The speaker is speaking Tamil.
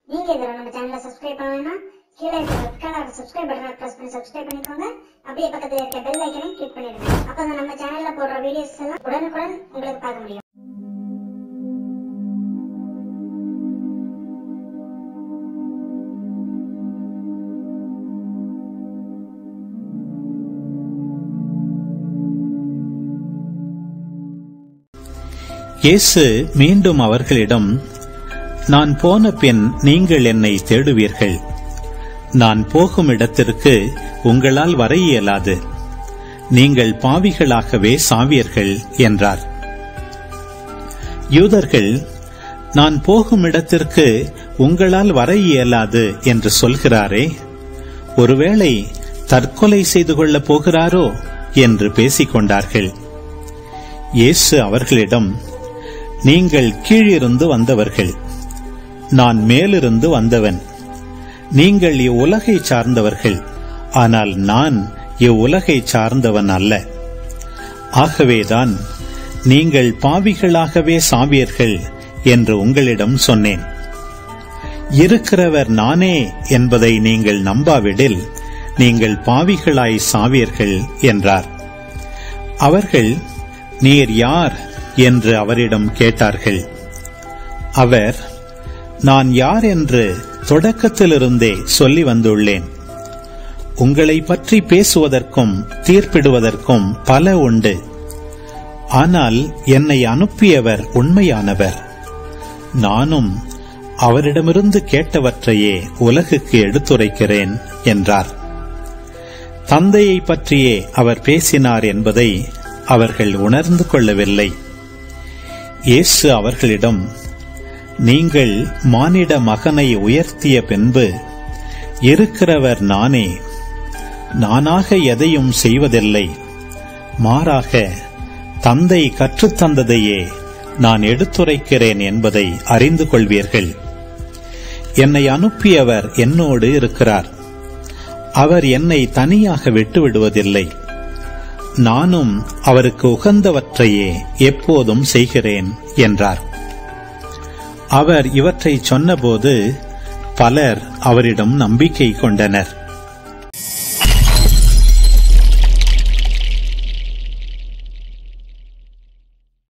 நீங்க இதுல நம்ம சேனலை சப்ஸ்கிரைப் பண்ணலைன்னா கீழே இருக்க ரெட் கலர் சப்ஸ்கிரைப் பட்டனை பிரஸ் பண்ணி சப்ஸ்கிரைப் பண்ணிக்கோங்க அப்படியே பக்கத்துல இருக்க பெல் ஐக்கனையும் கிளிக் பண்ணிடுங்க அப்பதான் நம்ம சேனல்ல போடுற வீடியோஸ் எல்லாம் உடனுக்குடன் உங்களுக்கு பார்க்க முடியும் இயேசு மீண்டும் அவர்களிடம் நான் போன பின் நீங்கள் என்னை தேடுவீர்கள் நான் போகும் இடத்திற்கு உங்களால் வர இயலாது நீங்கள் பாவிகளாகவே சாவீர்கள் என்றார் யூதர்கள் நான் போகும் இடத்திற்கு உங்களால் வர இயலாது என்று சொல்கிறாரே ஒருவேளை தற்கொலை செய்து கொள்ளப் போகிறாரோ என்று பேசிக் கொண்டார்கள் இயேசு அவர்களிடம் நீங்கள் கீழிருந்து வந்தவர்கள் நான் மேலிருந்து வந்தவன் நீங்கள் இவ்வுலகை சார்ந்தவர்கள் ஆனால் நான் இவ்வுலகை சார்ந்தவன் அல்ல ஆகவேதான் நீங்கள் பாவிகளாகவே சாவீர்கள் என்று உங்களிடம் சொன்னேன் இருக்கிறவர் நானே என்பதை நீங்கள் நம்பாவிடில் நீங்கள் பாவிகளாய் சாவீர்கள் என்றார் அவர்கள் நீர் யார் என்று அவரிடம் கேட்டார்கள் அவர் நான் யார் என்று தொடக்கத்திலிருந்தே சொல்லி வந்துள்ளேன் உங்களை பற்றி பேசுவதற்கும் தீர்ப்பிடுவதற்கும் பல உண்டு ஆனால் என்னை அனுப்பியவர் உண்மையானவர் நானும் அவரிடமிருந்து கேட்டவற்றையே உலகுக்கு எடுத்துரைக்கிறேன் என்றார் தந்தையை பற்றியே அவர் பேசினார் என்பதை அவர்கள் உணர்ந்து கொள்ளவில்லை இயேசு அவர்களிடம் நீங்கள் மானிட மகனை உயர்த்திய பின்பு இருக்கிறவர் நானே நானாக எதையும் செய்வதில்லை மாறாக தந்தை கற்றுத்தந்ததையே நான் எடுத்துரைக்கிறேன் என்பதை அறிந்து கொள்வீர்கள் என்னை அனுப்பியவர் என்னோடு இருக்கிறார் அவர் என்னை தனியாக விட்டுவிடுவதில்லை நானும் அவருக்கு உகந்தவற்றையே எப்போதும் செய்கிறேன் என்றார் அவர் இவற்றை சொன்னபோது பலர் அவரிடம் நம்பிக்கை கொண்டனர்